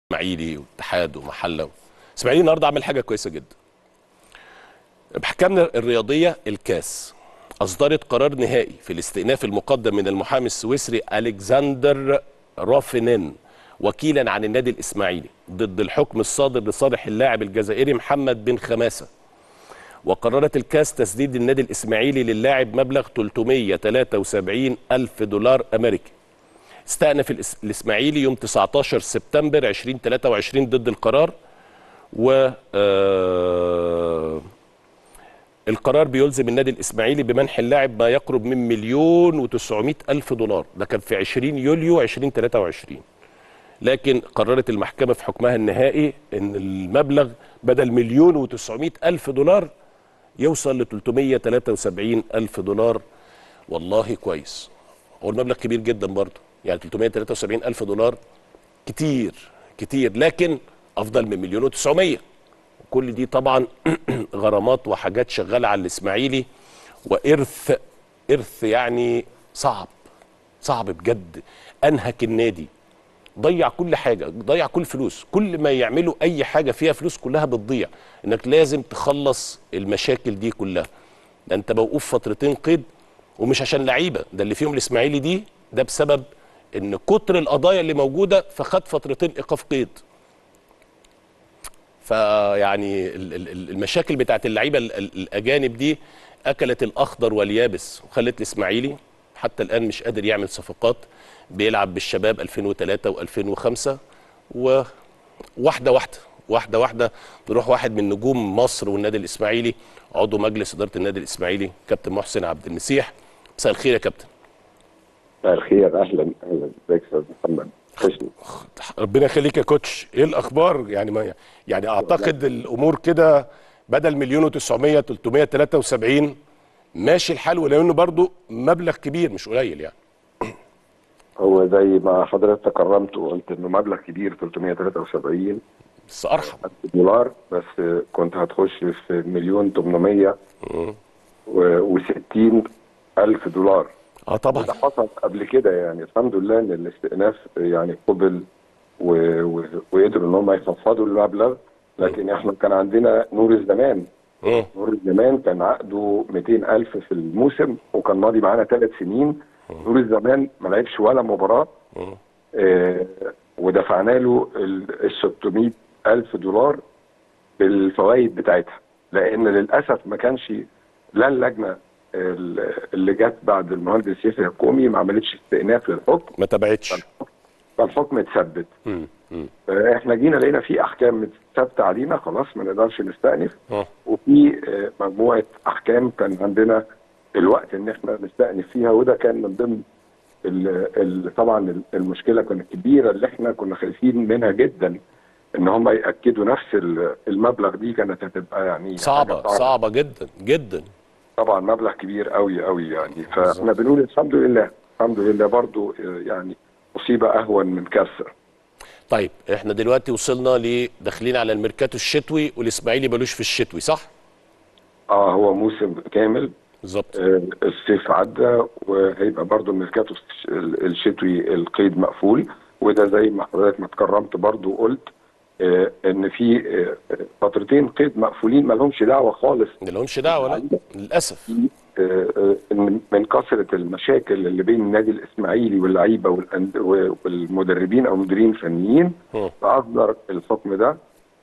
اسماعيلي واتحاد ومحله اسماعيلي النهارده عمل حاجه كويسه جدا بحكامنا الرياضيه الكاس اصدرت قرار نهائي في الاستئناف المقدم من المحامي السويسري الكسندر رافينين وكيلا عن النادي الاسماعيلي ضد الحكم الصادر لصالح اللاعب الجزائري محمد بن خماسه وقررت الكاس تسديد النادي الاسماعيلي للاعب مبلغ 373 الف دولار امريكي استأنف الإس- الإسماعيلي يوم 19 سبتمبر 2023 ضد القرار و آه، القرار بيلزم النادي الإسماعيلي بمنح اللاعب ما يقرب من مليون و900 ألف دولار ده كان في 20 يوليو 2023 لكن قررت المحكمة في حكمها النهائي أن المبلغ بدل مليون و900 ألف دولار يوصل ل 373 ألف دولار والله كويس هو المبلغ كبير جدا برضه يعني 373 ألف دولار كتير كتير لكن أفضل من مليون و900 كل دي طبعا غرامات وحاجات شغالة على الإسماعيلي وإرث إرث يعني صعب صعب بجد أنهك النادي ضيع كل حاجة ضيع كل فلوس كل ما يعملوا أي حاجة فيها فلوس كلها بتضيع إنك لازم تخلص المشاكل دي كلها ده أنت موقوف فترتين قيد ومش عشان لعيبة ده اللي فيهم الإسماعيلي دي ده بسبب إن كتر القضايا اللي موجودة فخد فترتين إيقاف قيد فيعني ال- ال- ال- المشاكل بتاعت اللعيبه ال- ال- الاجانب دي اكلت الاخضر واليابس وخلت الاسماعيلي حتى الان مش قادر يعمل صفقات بيلعب بالشباب 2003 و2005 وواحده واحده واحده واحده نروح واحد من نجوم مصر والنادي الاسماعيلي عضو مجلس اداره النادي الاسماعيلي كابتن محسن عبد المسيح مساء الخير يا كابتن مساء الخير اهلا اهلا ازيك يا استاذ محمد وحشني ربنا يخليك يا كوتش ايه الاخبار يعني ما يعني اعتقد الامور كده بدل مليون و900 373 ماشي الحال ولو انه برضه مبلغ كبير مش قليل يعني هو زي ما حضرتك تكرمت وقلت انه مبلغ كبير 373 بس ارحم ألف دولار بس كنت هتخش في مليون 800 و60 الف دولار اه طبعا ده حصل قبل كده يعني الحمد لله ان الاستئناف يعني قبل و... و... وقدروا ان هم يخفضوا المبلغ لكن احنا كان عندنا نور الزمان مم. نور الزمان كان عقده 200 ألف في الموسم وكان ماضي معانا ثلاث سنين نور الزمان ما لعبش ولا مباراة مم. آه ودفعنا له ال 600 ألف دولار بالفوائد بتاعتها لأن للأسف ما كانش لا اللجنة ال- اللي جت بعد المهندس يحيى الحكومي ما عملتش استئناف للحكم ما تبعتش فالحكم اتثبت مم. مم. احنا جينا لقينا في احكام ثابته علينا خلاص ما نقدرش نستأنف اه وفي آه، مجموعه احكام كان عندنا الوقت ان احنا نستأنف فيها وده كان من ضمن ال- ال- طبعا ال- المشكله كانت كبيره اللي احنا كنا خايفين منها جدا ان هم ياكدوا نفس ال- المبلغ دي كانت هتبقى يعني صعبه حاجة صعبه جدا جدا طبعا مبلغ كبير قوي قوي يعني فاحنا بنقول الحمد لله الحمد لله برضو آه، يعني مصيبه اهون من كارثه طيب احنا دلوقتي وصلنا لداخلين على الميركاتو الشتوي والاسماعيلي ملوش في الشتوي صح اه هو موسم كامل بالظبط آه، الصيف عدى وهيبقى برضو الميركاتو الش- الشتوي القيد مقفول وده زي ما حضرتك ما اتكرمت برضو وقلت آه، ان في آه، فترتين قيد مقفولين ما لهمش دعوه خالص ما لهمش دعوه لا للاسف آه، آه، إن من كثره المشاكل اللي بين النادي الاسماعيلي واللعيبه والأند- والمدربين او المديرين الفنيين مم. فاصدر الحكم ده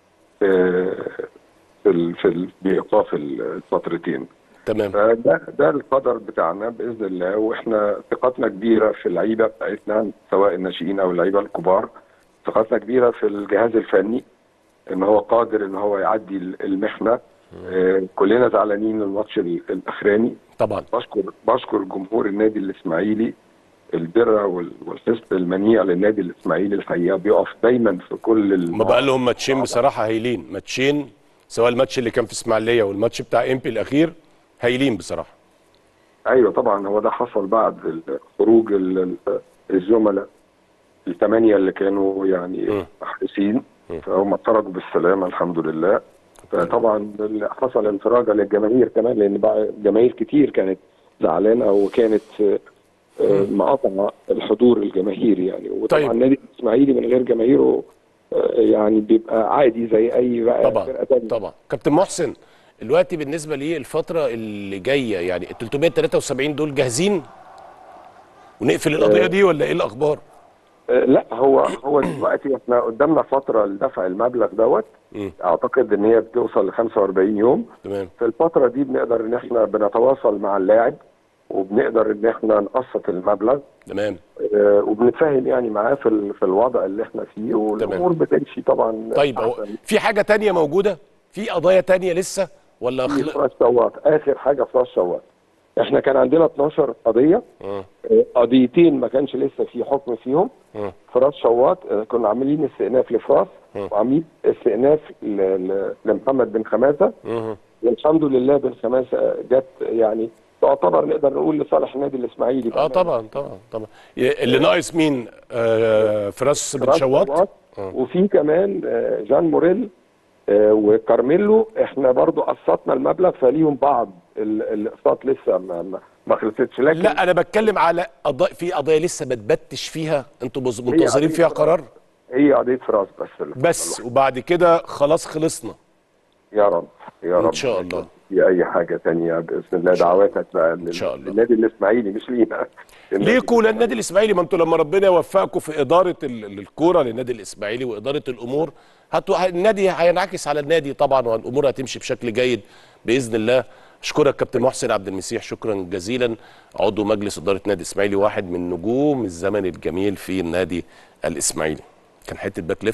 آه، في ال- في ال- بايقاف الفترتين تمام فده ده القدر بتاعنا باذن الله واحنا ثقتنا كبيره في اللعيبه بتاعتنا سواء الناشئين او اللعيبه الكبار ثقتنا كبيره في الجهاز الفني ان هو قادر ان هو يعدي المحنه آه كلنا زعلانين الماتش ال- الاخراني طبعا بشكر بشكر جمهور النادي الاسماعيلي الدره وال- والحسن المنيع للنادي الاسماعيلي الحقيقه بيقف دايما في كل الم... ما بقى لهم ماتشين بصراحه هايلين ماتشين سواء الماتش اللي كان في اسماعيليه والماتش بتاع امبي الاخير هايلين بصراحه ايوه طبعا هو ده حصل بعد ال- خروج ال- ال- الزملاء الثمانيه اللي كانوا يعني م. محبوسين فهم خرجوا بالسلامه الحمد لله فطبعا اللي حصل انفراجه للجماهير كمان لان بقى جماهير كتير كانت زعلانه وكانت آه، مقاطعه الحضور الجماهيري يعني وطبعا طيب. النادي الاسماعيلي من غير جماهيره آه، يعني بيبقى عادي زي اي بقى طبعا فرقه تانية طبعا كابتن محسن دلوقتي بالنسبه لي الفتره اللي جايه يعني ال 373 دول جاهزين ونقفل القضيه دي ولا ايه الاخبار؟ آه، لا هو هو دلوقتي احنا قدامنا فتره لدفع المبلغ دوت مم. اعتقد ان هي بتوصل ل 45 يوم تمام في الفتره دي بنقدر ان احنا بنتواصل مع اللاعب وبنقدر ان احنا نقسط المبلغ تمام آه، وبنتفاهم يعني معاه في ال- في الوضع اللي احنا فيه والامور بتمشي طبعا طيب هو أحسن. في حاجه تانية موجوده؟ في قضايا تانية لسه ولا في خل... فراس شواط اخر حاجه فراس شواط احنا كان عندنا 12 قضيه مم. آه، قضيتين ما كانش لسه في حكم فيهم مم. فراس شواط آه، كنا عاملين استئناف لفراس مم. وعاملين استئناف ل- ل- لمحمد بن خماسه مم. والحمد لله بن خماسه جت يعني تعتبر نقدر نقول لصالح النادي الاسماعيلي اه طبعا طبعا طبعا ي- اللي ناقص مين؟ آه فراس بن شواط آه. وفي كمان آه، جان موريل آه، وكارميلو احنا برضو قسطنا المبلغ فليهم بعض ال- الاقساط لسه ما, ما, ما خلصتش لكن لا انا بتكلم على قضايا في قضايا لسه ما تبتش فيها انتوا بز- منتظرين قضية فيها فراس. قرار هي قضيه فراس بس اللي بس وبعد كده خلاص خلصنا يا رب يا رب إن شاء الله. في اي حاجه تانية باذن الله دعواتك بقى لل- شاء الله. للنادي الاسماعيلي مش لينا ليكوا للنادي الاسماعيلي ما انتوا لما ربنا يوفقكم في اداره ال- الكوره للنادي الاسماعيلي واداره الامور هتو... النادي هينعكس على النادي طبعا والامور هتمشي بشكل جيد باذن الله اشكرك كابتن محسن عبد المسيح شكرا جزيلا عضو مجلس اداره نادي الاسماعيلي واحد من نجوم الزمن الجميل في النادي الاسماعيلي كان حته باك ليفت